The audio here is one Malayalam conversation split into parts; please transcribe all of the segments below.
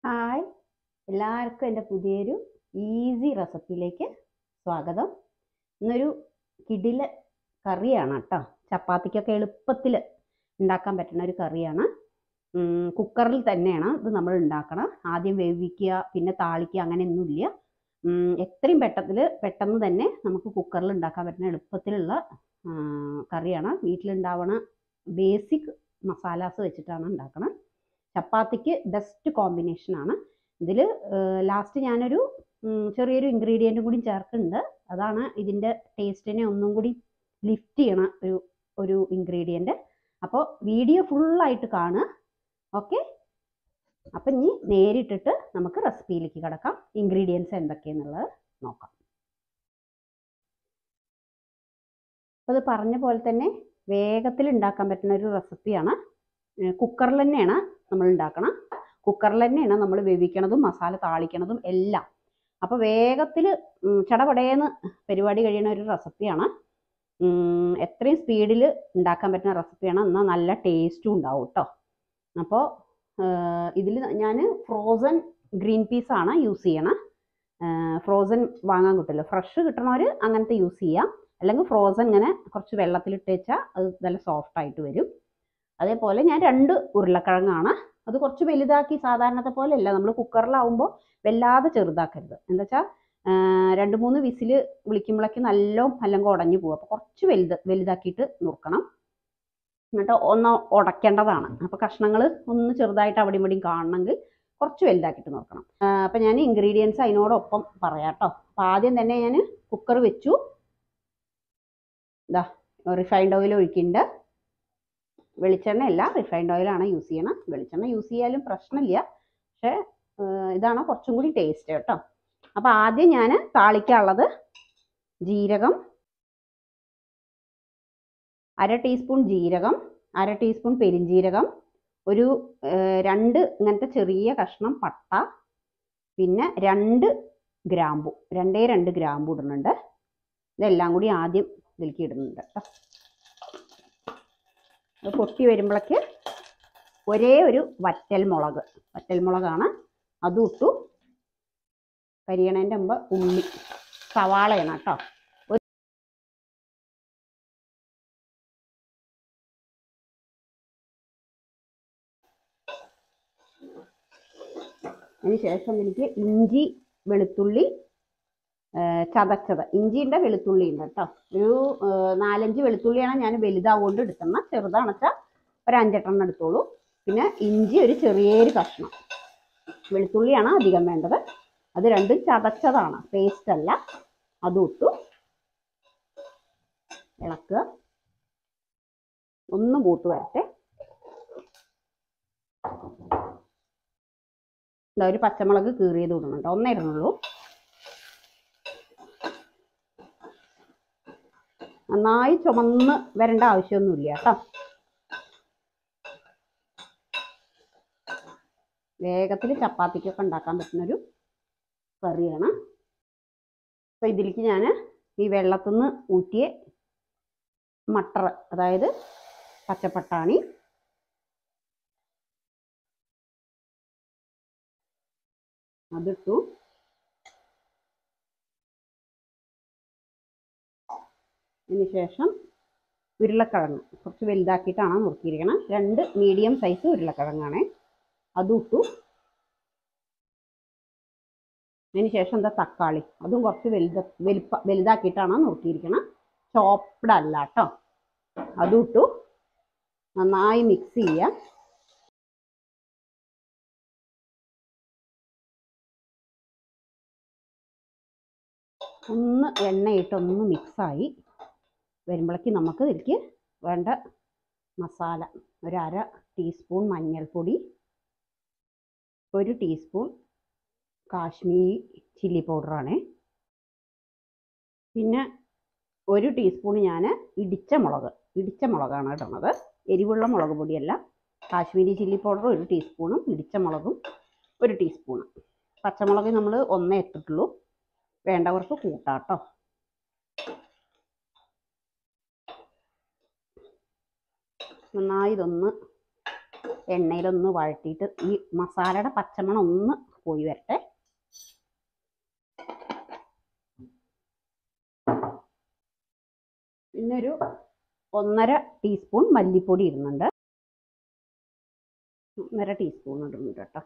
ഹായ് എല്ലാവർക്കും എൻ്റെ പുതിയൊരു ഈസി റെസിപ്പിയിലേക്ക് സ്വാഗതം ഇന്നൊരു കിടില കറിയാണ് കേട്ടോ ചപ്പാത്തിക്കൊക്കെ എളുപ്പത്തിൽ ഉണ്ടാക്കാൻ പറ്റുന്ന ഒരു കറിയാണ് ഉം, കുക്കറിൽ തന്നെയാണ് ഇത് നമ്മൾ ഉണ്ടാക്കണം ആദ്യം വേവിക്കുക പിന്നെ താളിക്കുക അങ്ങനെയൊന്നുമില്ല ഉം, എത്രയും പെട്ടത്തിൽ പെട്ടെന്ന് തന്നെ നമുക്ക് കുക്കറിൽ ഉണ്ടാക്കാൻ പറ്റുന്ന എളുപ്പത്തിലുള്ള ആ, കറിയാണ് വീട്ടിലുണ്ടാവണ ബേസിക് മസാലാസ് വെച്ചിട്ടാണ് ഉണ്ടാക്കണം ചപ്പാത്തിക്ക് ബെസ്റ്റ് കോമ്പിനേഷനാണ് ഇതിൽ ലാസ്റ്റ് ഞാനൊരു ഉം, ചെറിയൊരു ഇൻഗ്രീഡിയൻറ്റും കൂടി ചേർക്കുന്നുണ്ട് അതാണ് ഇതിൻ്റെ ടേസ്റ്റിനെ ഒന്നും കൂടി ലിഫ്റ്റ് ചെയ്യണ ഒരു ഒരു ഇൻഗ്രീഡിയൻറ്റ് അപ്പോൾ വീഡിയോ ഫുള്ളായിട്ട് കാണുക ഓക്കെ അപ്പം ഇനി നേരിട്ടിട്ട് നമുക്ക് റെസിപ്പിയിലേക്ക് കിടക്കാം ഇൻഗ്രീഡിയൻസ് എന്തൊക്കെയെന്നുള്ളത് നോക്കാം അപ്പോൾ ഇത് പറഞ്ഞ പോലെ തന്നെ വേഗത്തിൽ ഉണ്ടാക്കാൻ പറ്റുന്ന ഒരു റെസിപ്പിയാണ് കുക്കറിൽ തന്നെയാണ് നമ്മൾ ഉണ്ടാക്കണം കുക്കറിൽ തന്നെയാണ് നമ്മൾ വേവിക്കണതും മസാല താളിക്കണതും എല്ലാം അപ്പോൾ വേഗത്തിൽ ചടപടേന്ന് പരിപാടി കഴിയുന്ന ഒരു റെസിപ്പിയാണ് ഉം, എത്രയും സ്പീഡിൽ ഉണ്ടാക്കാൻ പറ്റുന്ന റെസിപ്പിയാണ് എന്നാൽ നല്ല ടേസ്റ്റും ഉണ്ടാവും കേട്ടോ അപ്പോൾ ഇതിൽ ഞാൻ ഫ്രോസൺ ഗ്രീൻ പീസ് ആണ് യൂസ് ചെയ്യണം ഫ്രോസൺ വാങ്ങാൻ കിട്ടില്ല ഫ്രഷ് കിട്ടണവർ അങ്ങനത്തെ യൂസ് ചെയ്യാം അല്ലെങ്കിൽ ഫ്രോസൺ ഇങ്ങനെ കുറച്ച് വെള്ളത്തിലിട്ട് വെച്ചാൽ അത് നല്ല സോഫ്റ്റ് ആയിട്ട് വരും അതേപോലെ ഞാൻ രണ്ട് ഉരുളക്കിഴങ്ങാണ് അത് കുറച്ച് വലുതാക്കി സാധാരണത്തെ പോലെ അല്ല നമ്മൾ കുക്കറിലാവുമ്പോൾ വല്ലാതെ ചെറുതാക്കരുത് എന്താ വെച്ചാൽ രണ്ട് മൂന്ന് വിസിൽ വിളിക്കുമ്പോഴേക്ക് നല്ല അല്ലെങ്കിൽ ഉടഞ്ഞു പോകും അപ്പോൾ കുറച്ച് വലുത് വലുതാക്കിയിട്ട് നുറുക്കണം എന്നിട്ട് ഒന്ന് ഉടയ്ക്കേണ്ടതാണ് അപ്പോൾ കഷ്ണങ്ങൾ ഒന്ന് ചെറുതായിട്ട് അവിടെ ഇവിടെയും കാണണമെങ്കിൽ കുറച്ച് വലുതാക്കിയിട്ട് നോക്കണം അപ്പം ഞാൻ ഇൻഗ്രീഡിയൻസ് അതിനോടൊപ്പം പറയാം കേട്ടോ അപ്പോൾ ആദ്യം തന്നെ ഞാൻ കുക്കർ വെച്ചു ഇതാ റിഫൈൻഡ് ഓയിൽ ഒഴിക്കുന്നുണ്ട് വെളിച്ചെണ്ണ അല്ല റിഫൈൻഡ് ഓയിലാണ് യൂസ് ചെയ്യണം വെളിച്ചെണ്ണ യൂസ് ചെയ്യാലും പ്രശ്നമില്ല പക്ഷേ ഏഹ് ഇതാണ് കുറച്ചും കൂടി ടേസ്റ്റ് കേട്ടോ അപ്പോൾ ആദ്യം ഞാൻ താളിക്കാനുള്ളത് ജീരകം അര ടീസ്പൂൺ ജീരകം അര ടീസ്പൂൺ പെരിഞ്ജീരകം ഒരു ഏഹ് രണ്ട് ഇങ്ങനത്തെ ചെറിയ കഷ്ണം പട്ട പിന്നെ രണ്ട് ഗ്രാമ്പു രണ്ടേ രണ്ട് ഗ്രാമ്പു ഇടുന്നുണ്ട് ഇതെല്ലാം കൂടി ആദ്യം ഇതിലേക്ക് ഇടുന്നുണ്ട് കേട്ടോ അത് പൊട്ടി വരുമ്പോഴേക്ക് ഒരേ ഒരു വറ്റൽ മുളക് വറ്റൽ മുളകാണ് അതും ഇട്ടു കരിയണേൻ്റെ മുമ്പ് ഉള്ളി സവാളയാണ് കേട്ടോ ഒരു അതിന് ശേഷം എനിക്ക് ഇഞ്ചി വെളുത്തുള്ളി ആ, ചതച്ചത് ഇഞ്ചിയുണ്ട് വെളുത്തുള്ളി ഉണ്ട് കേട്ടോ ഒരു ആ, നാലഞ്ച് വെളുത്തുള്ളിയാണ് ഞാൻ വലുതാവുകൊണ്ട് എടുക്കുന്നത് ചെറുതാണെന്ന് വെച്ചാൽ ഒരു അഞ്ചെട്ടെണ്ണം എടുത്തോളൂ പിന്നെ ഇഞ്ചി ഒരു ചെറിയൊരു കഷ്ണം വെളുത്തുള്ളിയാണ് അധികം വേണ്ടത് അത് രണ്ടും ചതച്ചതാണ് പേസ്റ്റ് അല്ല അതും ഇട്ടു ഇളക്കുക ഒന്ന് കൂട്ട് വരട്ടെ ഇതാ ഒരു പച്ചമുളക് കീറിയത് ഇടുന്നുണ്ട് ഒന്നേ ഇടുന്നുള്ളൂ നന്നായി ചുമന്ന് വരേണ്ട ആവശ്യമൊന്നുമില്ല കേട്ടോ വേഗത്തിൽ ചപ്പാത്തിക്കൊക്കെ ഉണ്ടാക്കാൻ പറ്റുന്നൊരു കറിയാണ് അപ്പോൾ ഇതിലേക്ക് ഞാൻ ഈ വെള്ളത്തിൽ നിന്ന് ഊറ്റിയ മട്ടർ അതായത് പച്ചപ്പട്ടാണി അതിട്ടു അതിന് ശേഷം ഉരുളക്കിഴങ്ങ് കുറച്ച് വലുതാക്കിയിട്ടാണ് നുറുക്കിയിരിക്കണം രണ്ട് മീഡിയം സൈസ് ഉരുളക്കിഴങ്ങാണ് അതും ഇട്ടു അതിന് ശേഷം എന്താ തക്കാളി അതും കുറച്ച് വലുത വലുപ്പ വലുതാക്കിയിട്ടാണ് നുറുക്കിയിരിക്കണം ചോപ്ഡ് അല്ല കേട്ടോ അതും ഇട്ടു നന്നായി മിക്സ് ചെയ്യുക ഒന്ന് എണ്ണയിട്ട് ഒന്ന് മിക്സായി വരുമ്പോഴേക്ക് നമുക്ക് ഇതിലേക്ക് വേണ്ട മസാല ഒരു അര ടീസ്പൂൺ മഞ്ഞൾപ്പൊടി ഒരു ടീസ്പൂൺ കാശ്മീരി ചില്ലി പൗഡറാണ് പിന്നെ ഒരു ടീസ്പൂൺ ഞാൻ ഇടിച്ച മുളക് ഇടിച്ച മുളകാണ് ഇടുന്നത് എരിവുള്ള മുളക് പൊടിയല്ല കാശ്മീരി ചില്ലി പൗഡർ ഒരു ടീസ്പൂണും ഇടിച്ച മുളകും ഒരു ടീസ്പൂണും പച്ചമുളക് നമ്മൾ ഒന്നേ ഇട്ടിട്ടുള്ളൂ വേണ്ടവർക്ക് കൂട്ടാട്ടോ നന്നായി ഇതൊന്ന് എണ്ണയിലൊന്ന് വഴറ്റിയിട്ട് ഈ മസാലയുടെ പച്ചമണം ഒന്ന് പോയി വരട്ടെ പിന്നെ ഒരു ഒന്നര ടീസ്പൂൺ മല്ലിപ്പൊടി ഇടുന്നുണ്ട് ഒന്നര ടീസ്പൂൺ ഇടുന്നുണ്ട് കേട്ടോ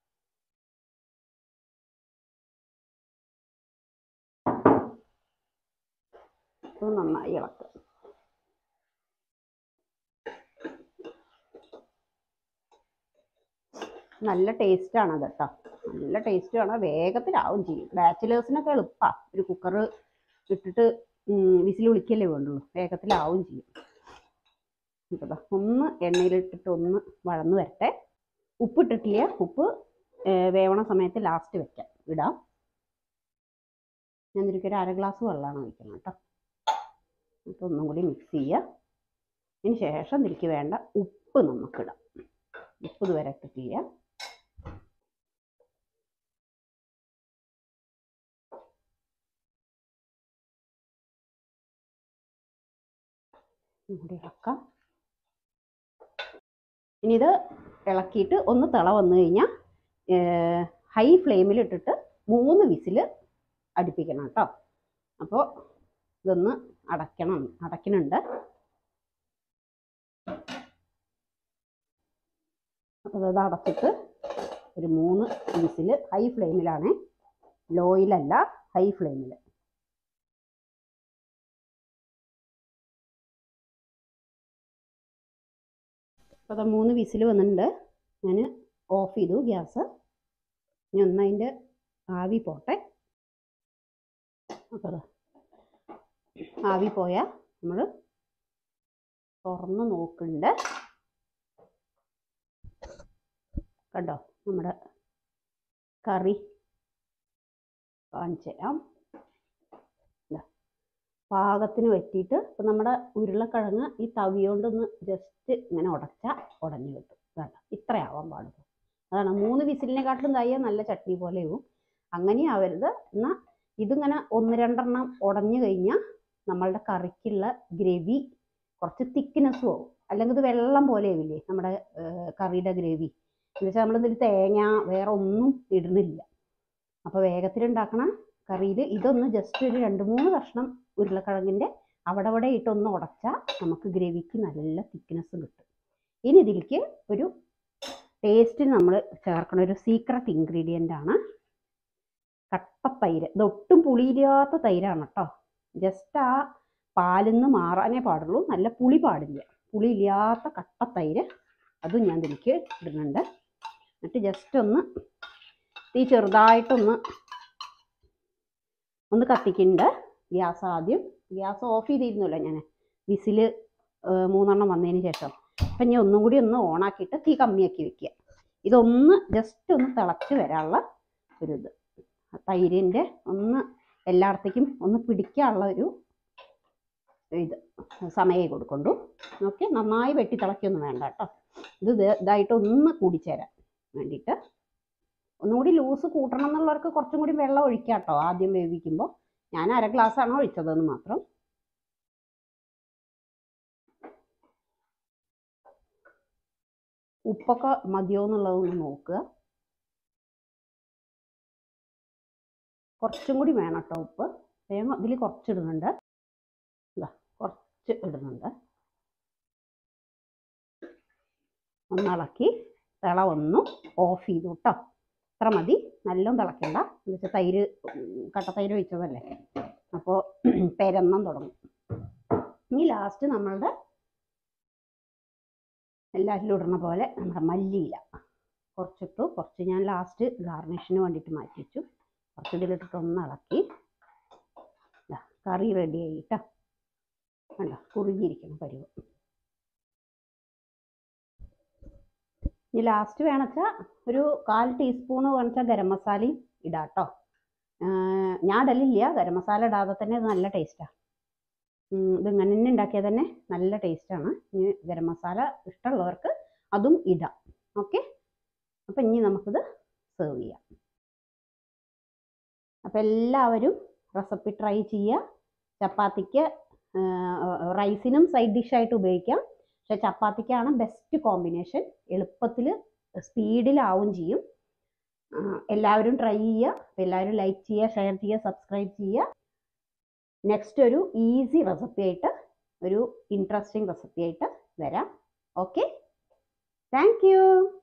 ഇത് നന്നായി ഇളക്കുക നല്ല ടേസ്റ്റാണ് അത് കേട്ടോ നല്ല ടേസ്റ്റാണ് വേഗത്തിലാവും ചെയ്യും ബാച്ചിലേഴ്സിനൊക്കെ എളുപ്പമാണ് ഒരു കുക്കർ ഇട്ടിട്ട് വിസിൽ വിളിക്കല്ലേ വേണ്ടുള്ളൂ വേഗത്തിലാവും ചെയ്യും ഇപ്പൊ ദാ ഒന്ന് എണ്ണയിലിട്ടിട്ട് ഒന്ന് വഴന്ന് വരട്ടെ ഉപ്പ് ഇട്ടിട്ടില്ല ഉപ്പ് ഏർ വേവണ സമയത്ത് ലാസ്റ്റ് വെക്കാം ഇടാം ഞാൻ ഇതിലേക്ക് ഒരു അര ഗ്ലാസ് വെള്ളമാണ് ഒഴിക്കുന്നത് കേട്ടോ എന്നിട്ട് ഒന്നും കൂടി മിക്സ് ചെയ്യുക അതിന് ശേഷം ഇതിലേക്ക് വേണ്ട ഉപ്പ് നമുക്കിടാം ഉപ്പ് ഇതുവരെ ഇട്ടിട്ടില്ല കൂടി ഇളക്കാം ഇനി ഇത് ഇളക്കിയിട്ട് ഒന്ന് തിള വന്നു കഴിഞ്ഞാൽ ഹൈ ഫ്ലെയിമിൽ ഇട്ടിട്ട് മൂന്ന് വിസിൽ അടുപ്പിക്കണം കേട്ടോ അപ്പോൾ ഇതൊന്ന് അടയ്ക്കണം അടയ്ക്കണുണ്ട് അപ്പോൾ ഇത് അടച്ചിട്ട് ഒരു മൂന്ന് വിസിൽ ഹൈ ഫ്ലെയിമിലാണ് ലോയിലല്ല ഹൈ ഫ്ലെയിമിൽ അപ്പോൾ അത് മൂന്ന് വിസിൽ വന്നിട്ടുണ്ട് ഞാൻ ഓഫ് ചെയ്തു ഗ്യാസ് ഇനി ഒന്ന് അതിൻ്റെ ആവി പോട്ടെ അപ്പോൾ ദാ ആവി പോയാൽ നമ്മൾ തുറന്ന് നോക്കുന്നുണ്ട് കണ്ടോ നമ്മുടെ കറി കാണിച്ചു തരാം ദാ പാകത്തിന് പറ്റിയിട്ട് ഇപ്പം നമ്മുടെ ഉരുളക്കിഴങ്ങ് ഈ തവി കൊണ്ടൊന്ന് ജസ്റ്റ് ഇങ്ങനെ ഉടച്ചാൽ ഉടഞ്ഞു കിട്ടും വേണ്ട ഇത്രയാവാൻ പാടുള്ളൂ അതാണ് മൂന്ന് വിസിലിനെക്കാട്ടിലും തയ്യ നല്ല ചട്നി പോലെയാവും അങ്ങനെ ആവരുത് എന്നാൽ ഇതിങ്ങനെ ഒന്ന് രണ്ടെണ്ണം ഉടഞ്ഞു കഴിഞ്ഞാൽ നമ്മളുടെ കറിക്കുള്ള ഗ്രവി കുറച്ച് തിക്നെസ്സും ആവും അല്ലെങ്കിൽ ഇത് വെള്ളം പോലെ ആവില്ലേ നമ്മുടെ ഏർ കറിയുടെ ഗ്രവി എന്നുവെച്ചാൽ നമ്മളിതിൽ തേങ്ങ വേറെ ഒന്നും ഇടുന്നില്ല അപ്പോൾ വേഗത്തിലുണ്ടാക്കണ കറിയിൽ ഇതൊന്ന് ജസ്റ്റ് ഒരു രണ്ട് മൂന്ന് കഷ്ണം ഉരുളക്കിഴങ്ങിൻ്റെ അവിടെ അവിടെ ഇട്ടൊന്ന് ഉടച്ചാൽ നമുക്ക് ഗ്രവിക്ക് നല്ല തിക്നെസ് കിട്ടും ഇനി ഇതിലേക്ക് ഒരു ടേസ്റ്റിന് നമ്മൾ ചേർക്കുന്ന ഒരു സീക്രട്ട് ഇൻഗ്രീഡിയൻ്റ് ആണ് കട്ടത്തൈര് ഇതൊട്ടും പുളിയില്ലാത്ത തൈരാണ് കേട്ടോ ജസ്റ്റ് ആ പാലിൽ നിന്ന് മാറാനേ പാടുള്ളൂ നല്ല പുളി പാടില്ല പുളിയില്ലാത്ത കട്ടത്തൈര് അതും ഞാൻ ഇതിലേക്ക് ഇടുന്നുണ്ട് എന്നിട്ട് ജസ്റ്റ് ഒന്ന് തീ ചെറുതായിട്ടൊന്ന് ഒന്ന് കത്തിക്കുന്നുണ്ട് ഗ്യാസ് ആദ്യം ഗ്യാസ് ഓഫ് ചെയ്തിരുന്നല്ലോ ഞാൻ വിസിൽ മൂന്നെണ്ണം വന്നതിന് ശേഷം അപ്പം ഞാൻ ഒന്നും കൂടി ഒന്ന് ഓണാക്കിയിട്ട് തീ കമ്മിയാക്കി വെക്കുക ഇതൊന്ന് ജസ്റ്റ് ഒന്ന് തിളച്ച് വരാനുള്ള ഒരു ഇത് തൈരിൻ്റെ ഒന്ന് എല്ലായിടത്തേക്കും ഒന്ന് പിടിക്കാനുള്ള ഒരു ഇത് സമയം കൊടുക്കൊണ്ടു ഓക്കെ നന്നായി വെട്ടി തിളക്കൊന്നും വേണ്ട കേട്ടോ ഇത് ദേ- ഇതായിട്ട് ഒന്ന് കൂടിച്ചേരാൻ വേണ്ടിയിട്ട് ഒന്നുകൂടി ലൂസ് കൂട്ടണം എന്നുള്ളവർക്ക് കുറച്ചും കൂടി വെള്ളം ഒഴിക്കാം കേട്ടോ ആദ്യം വേവിക്കുമ്പോൾ ഞാൻ അര ഗ്ലാസ്സാണ് ഒഴിച്ചതെന്ന് മാത്രം ഉപ്പൊക്കെ മതിയോ എന്നുള്ളതൊന്ന് നോക്കുക കുറച്ചും കൂടി വേണം കേട്ടോ ഉപ്പ് വേഗം ഇതിൽ കുറച്ച് ഇടുന്നുണ്ട് ഇതാ കുറച്ച് ഇടുന്നുണ്ട് ഒന്നിളക്കി തിള ഒന്നും ഓഫ് ചെയ്തു കേട്ടോ ഇത്ര മതി നല്ലോണം തിളക്കണ്ട എന്ന് വെച്ചാൽ തൈര് ഉം, കട്ടത്തൈര് ഒഴിച്ചതല്ലേ അപ്പോൾ പെരന്നം തുടങ്ങും ഇനി ലാസ്റ്റ് നമ്മളുടെ എല്ലാറ്റിലും ഇടുന്ന പോലെ നമ്മുടെ മല്ലിയില കുറച്ചിട്ടു കുറച്ച് ഞാൻ ലാസ്റ്റ് ഗാർണിഷിന് വേണ്ടിയിട്ട് മാറ്റി വെച്ചു കുറച്ച് ഇതിലിട്ടിട്ട് ഒന്ന് ഇളക്കി ദാ, കറി റെഡി ആയിട്ടാ കണ്ടോ കുറുകിയിരിക്കണം പരുവ് ഇനി ലാസ്റ്റ് വേണച്ചാൽ ഒരു കാൽ ടീസ്പൂണ് വേണച്ചാൽ ഗരം മസാലയും ഇടാം കേട്ടോ ഞാൻ ഇടലില്ല ഗരം മസാല ഇടാതെ തന്നെ ഇത് നല്ല ടേസ്റ്റാണ് ഇത് ഇങ്ങനെ തന്നെ ഉണ്ടാക്കിയാൽ തന്നെ നല്ല ടേസ്റ്റാണ് ഇനി ഗരം മസാല ഇഷ്ടമുള്ളവർക്ക് അതും ഇടാം ഓക്കെ അപ്പം ഇനി നമുക്കിത് സെർവ് ചെയ്യാം അപ്പം എല്ലാവരും റെസിപ്പി ട്രൈ ചെയ്യുക ചപ്പാത്തിക്ക് റൈസിനും സൈഡ് ഡിഷായിട്ട് ഉപയോഗിക്കാം പക്ഷെ ചപ്പാത്തിക്കാണ് ബെസ്റ്റ് കോമ്പിനേഷൻ എളുപ്പത്തിൽ സ്പീഡിലാവും ചെയ്യും ആ, എല്ലാവരും ട്രൈ ചെയ്യുക അപ്പോൾ എല്ലാവരും ലൈക്ക് ചെയ്യുക ഷെയർ ചെയ്യുക സബ്സ്ക്രൈബ് ചെയ്യുക നെക്സ്റ്റ് ഒരു ഈസി റെസിപ്പി ആയിട്ട് ഒരു ഇൻട്രസ്റ്റിംഗ് റെസിപ്പി ആയിട്ട് വരാം ഓക്കെ താങ്ക് യു